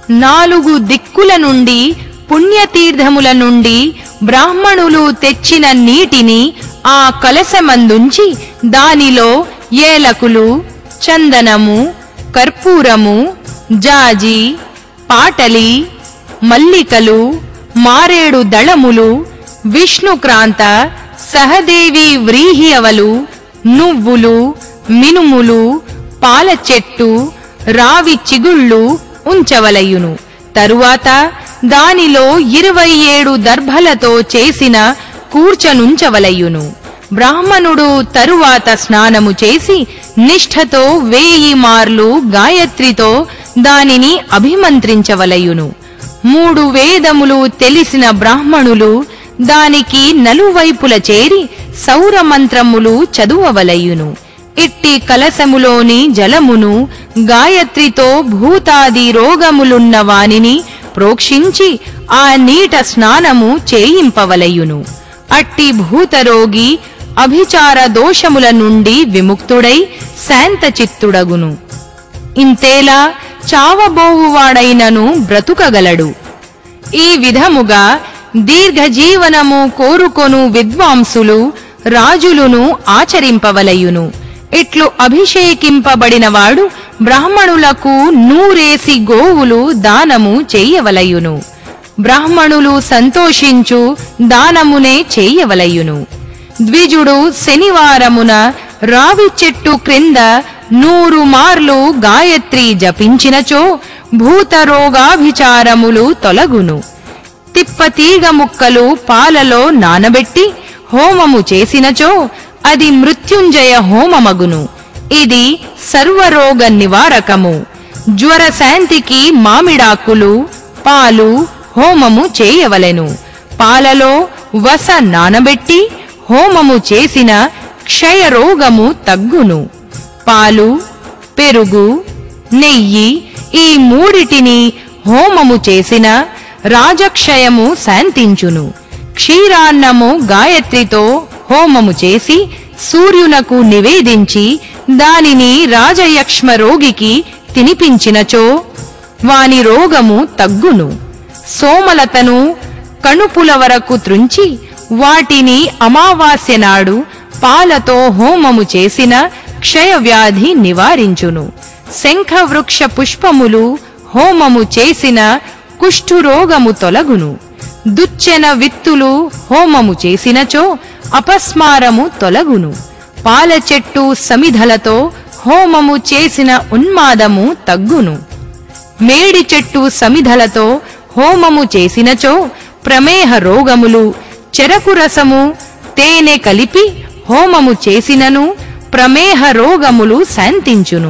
నాలుగు దిక్కుల నుండి పుణ్యతీర్థముల నుండి బ్రాహ్మణులు తెచ్చిన నీటిని ఆ కలశమందుంచి దానిలో ఏలకులు చందనము కర్పూరము జాజి పాటలి మల్లికలు మారేడు దళములు విష్ణుక్రాంత సహదేవి వ్రీహియవలు నువ్వులు మినుములు పాల చెట్టు రావి చిగుళ్ళు ఉంచవలయును తరువాత దానిలో ఇరవై ఏడు దర్భలతో చేసిన కూర్చనుంచవలయును బ్రాహ్మణుడు తరువాత స్నానము చేసి నిష్ఠతో వేయి మార్లు గాయత్రితో దానిని అభిమంత్రించవలయును మూడు వేదములు తెలిసిన బ్రాహ్మణులు దానికి నలువైపుల చేరి సౌరమంత్రములు చదువవలయును ఇట్టి కలశములోని జలమును గాయత్రితో భూతాది రోగములున్న వానిని ప్రోక్షించి ఆ నీట స్నానము చేయింపవలయును అట్టి భూతరోగి అభిచార దోషముల నుండి విముక్తుడై శాంతచిత్తుడగును ఇంతేలా చావబోవువాడైనను బ్రతుకగలడు ఈ విధముగా దీర్ఘజీవనము కోరుకొను విద్వాంసులు రాజులును ఆచరింపవలయును ఇట్లు అభిషేకింపబడినవాడు బ్రాహ్మణులకు నూరేసి గోవులు దానము చెయ్యవలయును బ్రాహ్మణులు సంతోషించు దానమునే చెయ్యవలయును ద్విజుడు శనివారమున రావి చెట్టు క్రింద నూరు మార్లు గాయత్రి జపించినచో భూతరోగాభిచారములు తొలగును తిప్పతీగ ముక్కలు పాలలో నానబెట్టి హోమము చేసినచో అది మృత్యుంజయ హోమమగును ఇది సర్వరోగ నివారకము జ్వర శాంతికి మామిడాకులు పాలు హోమము చేయవలెను పాలలో వస నానబెట్టి హోమము చేసిన క్షయరోగము తగ్గును పాలు పెరుగు నెయ్యి ఈ మూడిటిని హోమము చేసిన రాజక్షయము శాంతించును క్షీరాన్నము గాయత్రితో హోమము చేసి సూర్యునకు నివేదించి దానిని రాజయక్ష్మ రోగికి తినిపించినచో వాని రోగము తగ్గును సోమలతను కణుపుల వరకు త్రుంచి వాటిని అమావాస్య నాడు పాలతో హోమము చేసిన క్షయవ్యాధి నివారించును శంఖవృక్ష పుష్పములు హోమము చేసిన కుష్ఠురోగము తొలగును దుచ్చెన విత్తులు హోమము చేసినచో అపస్మారము తొలగును పాల చెట్టు సమిధలతో హోమము చేసిన ఉన్మాదము తగ్గును మేడి చెట్టు సమిధలతో హోమము చేసినచో ప్రమేహ రోగములు చెరకు రసము తేనె కలిపి హోమము చేసినను ప్రమేహ రోగములు శాంతించును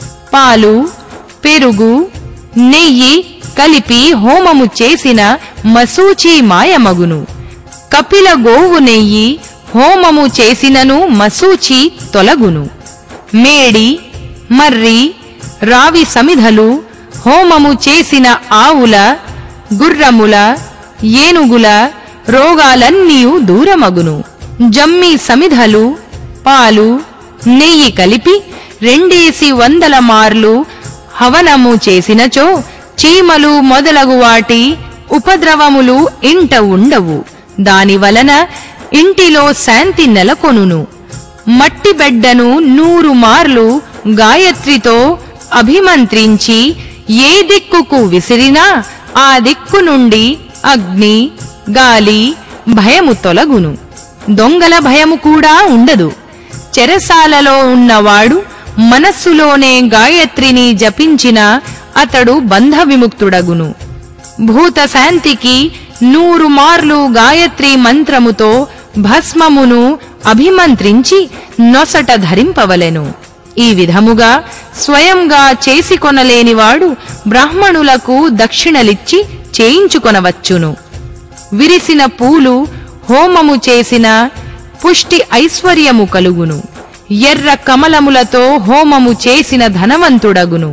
పాలు పెరుగు నెయ్యి కలిపి హోమము చేసిన మసూచి మాయమగును కపిల గోవు నెయ్యి హోమము చేసినను మసూచి తొలగును మేడి మర్రి రావి సమిధలు హోమము చేసిన ఆవుల గుర్రముల ఏనుగుల రోగాలన్నీయు దూరమగును జమ్మి సమిధలు పాలు నెయ్యి కలిపి రెండేసి వందల మార్లు హవనము చేసినచో చీమలు మొదలగు వాటి ఉపద్రవములు ఇంట ఉండవు దాని వలన ఇంటిలో శాంతి నెలకొనును మట్టి బెడ్డను నూరు మార్లు గాయత్రితో అభిమంత్రించి ఏ దిక్కుకు విసిరినా ఆ దిక్కు నుండి అగ్ని గాలి భయము తొలగును దొంగల భయము కూడా ఉండదు చెరసాలలో ఉన్నవాడు మనస్సులోనే గాయత్రిని జపించిన అతడు బంధ విముక్తుడగును భూత శాంతికి నూరు మార్లు గాయత్రి మంత్రముతో భస్మమును అభిమంత్రించి నొసట ధరింపవలెను ఈ విధముగా స్వయంగా చేసికొనలేనివాడు బ్రాహ్మణులకు దక్షిణలిచ్చి చేయించుకొనవచ్చును విరిసిన పూలు హోమము చేసిన పుష్టి ఐశ్వర్యము కలుగును ఎర్ర కమలములతో హోమము చేసిన ధనవంతుడగును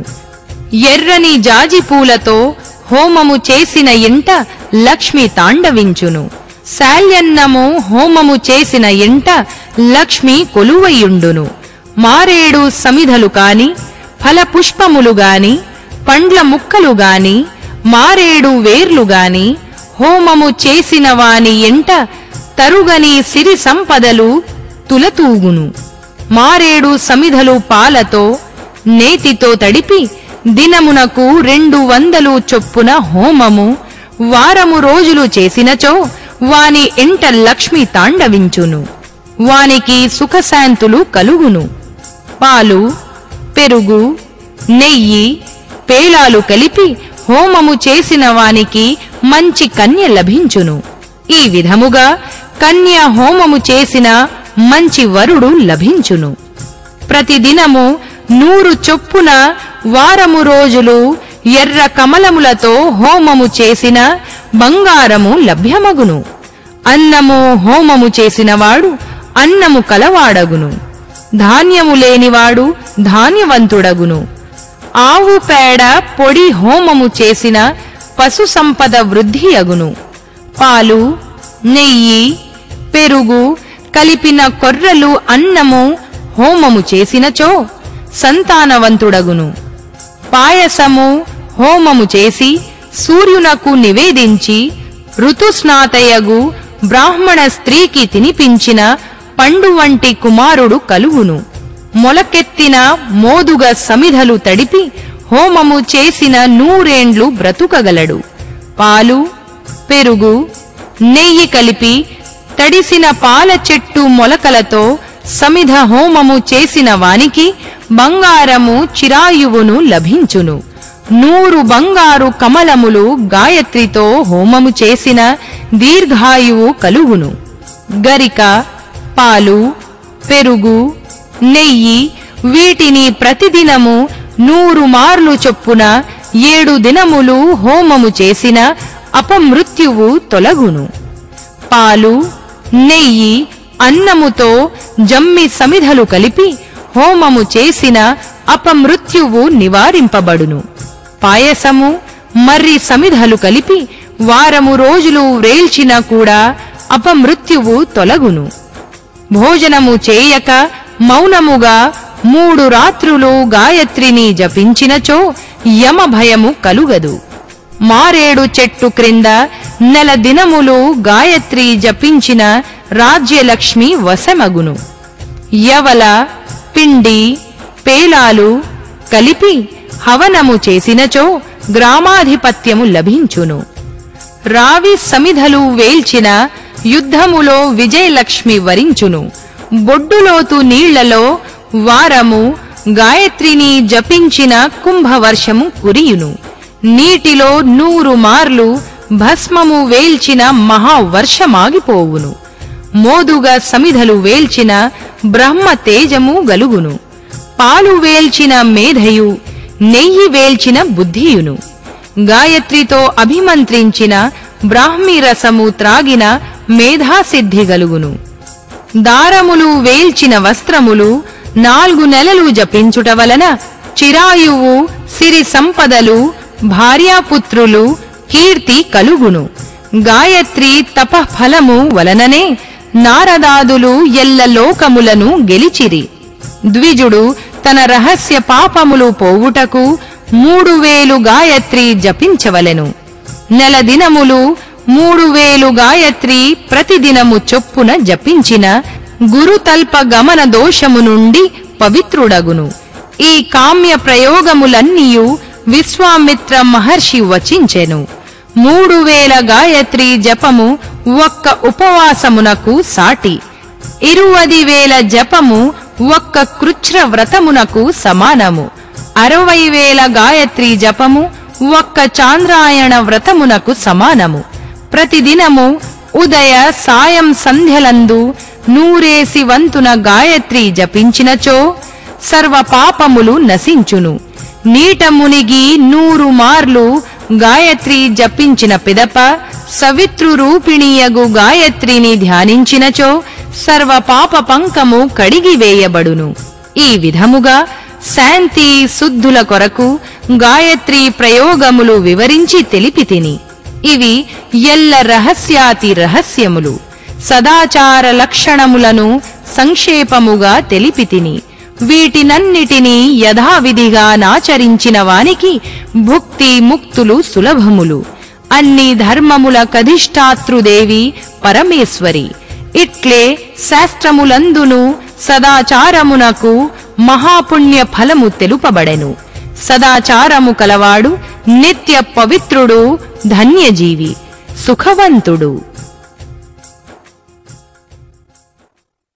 ఎర్రని జాజి పూలతో హోమము చేసిన ఇంట లక్ష్మి తాండవించును శాల్యన్నము హోమము చేసిన ఇంట లక్ష్మి కొలువయుండును మారేడు సమిధలు కాని ఫలపుష్పములు గాని పండ్ల ముక్కలు గాని మారేడు వేర్లుగాని హోమము చేసిన వాని ఎంట తరుగని సిరి సంపదలు తులతూగును మారేడు సమిధలు పాలతో నేతితో తడిపి దినమునకు రెండు వందలు చొప్పున హోమము వారము రోజులు చేసినచో వాని ఎంట లక్ష్మి తాండవించును వానికి సుఖశాంతులు కలుగును పాలు పెరుగు నెయ్యి పేలాలు కలిపి హోమము చేసిన వానికి మంచి కన్య లభించును ఈ విధముగా కన్య హోమము చేసిన మంచి వరుడు లభించును ప్రతిదినము నూరు చొప్పున వారము రోజులు ఎర్ర కమలములతో హోమము చేసిన బంగారము లభ్యమగును అన్నము హోమము చేసినవాడు అన్నము కలవాడగును ధాన్యము లేనివాడు ధాన్యవంతుడగును ఆవు పేడ పొడి హోమము చేసిన పశు సంపద వృద్ధి అగును పాలు నెయ్యి పెరుగు కలిపిన కొర్రలు అన్నము హోమము చేసినచో సంతానవంతుడగును పాయసము హోమము చేసి సూర్యునకు నివేదించి ఋతుస్నాతయగు బ్రాహ్మణ స్త్రీకి తినిపించిన పండు వంటి కుమారుడు కలుగును మొలకెత్తిన మోదుగ సమిధలు తడిపి హోమము చేసిన నూరేండ్లు బ్రతుకగలడు పాలు పెరుగు నెయ్యి కలిపి తడిసిన పాల చెట్టు మొలకలతో సమిధ హోమము చేసిన వానికి బంగారము చిరాయువును లభించును నూరు బంగారు కమలములు గాయత్రితో హోమము చేసిన దీర్ఘాయువు కలుగును గరిక పాలు పెరుగు నెయ్యి వీటిని ప్రతిదినము నూరు మార్లు చొప్పున ఏడు దినములు హోమము చేసిన అపమృత్యువు తొలగును పాలు నెయ్యి అన్నముతో జమ్మి సమిధలు కలిపి హోమము చేసిన అపమృత్యువు నివారింపబడును పాయసము మర్రి సమిధలు కలిపి వారము రోజులు వ్రేల్చిన కూడా అపమృత్యువు తొలగును భోజనము చేయక మౌనముగా మూడు రాత్రులు గాయత్రిని జపించినచో యమ భయము కలుగదు మారేడు చెట్టు క్రింద నెల దినములు గాయత్రి జపించిన రాజ్యలక్ష్మి వశమగును యవల పిండి పేలాలు కలిపి హవనము చేసినచో గ్రామాధిపత్యము లభించును రావి సమిధలు వేల్చిన యుద్ధములో విజయలక్ష్మి వరించును బొడ్డులోతు నీళ్లలో వారము గాయత్రిని జపించిన కుంభవర్షము కురియును నీటిలో నూరు మార్లు భస్మము వేల్చిన మహావర్షమాగిపోవును మోదుగా సమిధలు వేల్చిన బ్రహ్మ తేజము గలుగును పాలు వేల్చిన మేధయు నెయ్యి వేల్చిన బుద్ధియును గాయత్రితో అభిమంత్రించిన బ్రాహ్మీ రసము త్రాగిన మేధాసిద్ధి గలుగును దారములు వేల్చిన వస్త్రములు నాలుగు నెలలు జపించుట వలన చిరాయువు సిరి సంపదలు భార్యాపుత్రులు కీర్తి కలుగును గాయత్రి తపఫలము వలననే నారదాదులు ఎల్ల లోకములను గెలిచిరి ద్విజుడు తన రహస్య పాపములు పోవుటకు మూడు వేలు గాయత్రి జపించవలెను నెల దినములు మూడు వేలు గాయత్రి ప్రతిదినము చొప్పున జపించిన గురుతల్ప గమన దోషము నుండి పవిత్రుడగును ఈ కామ్య ప్రయోగములన్నీయు విశ్వామిత్ర మహర్షి వచించెను మూడు వేల గాయత్రి జపము ఒక్క ఉపవాసమునకు సాటి ఇరువది వేల జపము ఒక్క కృచ్ఛ్ర వ్రతమునకు సమానము అరవై వేల గాయత్రి జపము ఒక్క చాంద్రాయణ వ్రతమునకు సమానము ప్రతిదినము ఉదయ సాయం సంధ్యలందు నూరేసి వంతున గాయత్రి జపించినచో సర్వ పాపములు నశించును నీట మునిగి నూరు మార్లు గాయత్రి జపించిన పిదప సవిత్రు రూపిణీయగు గాయత్రిని ధ్యానించినచో సర్వ పాప పంకము కడిగివేయబడును ఈ విధముగా శాంతి శుద్ధుల కొరకు గాయత్రి ప్రయోగములు వివరించి తెలిపి తిని ఇవి ఎల్ల రహస్యాతి రహస్యములు సదాచార లక్షణములను సంక్షేపముగా తెలిపి తిని వీటినన్నిటినీ యథావిధిగా నాచరించిన వానికి భుక్తి ముక్తులు సులభములు అన్ని ధర్మముల కధిష్టాతృదేవి పరమేశ్వరి ఇట్లే శాస్త్రములందును సదాచారమునకు మహాపుణ్య ఫలము తెలుపబడెను సదాచారము కలవాడు నిత్య పవిత్రుడు ధన్యజీవి సుఖవంతుడు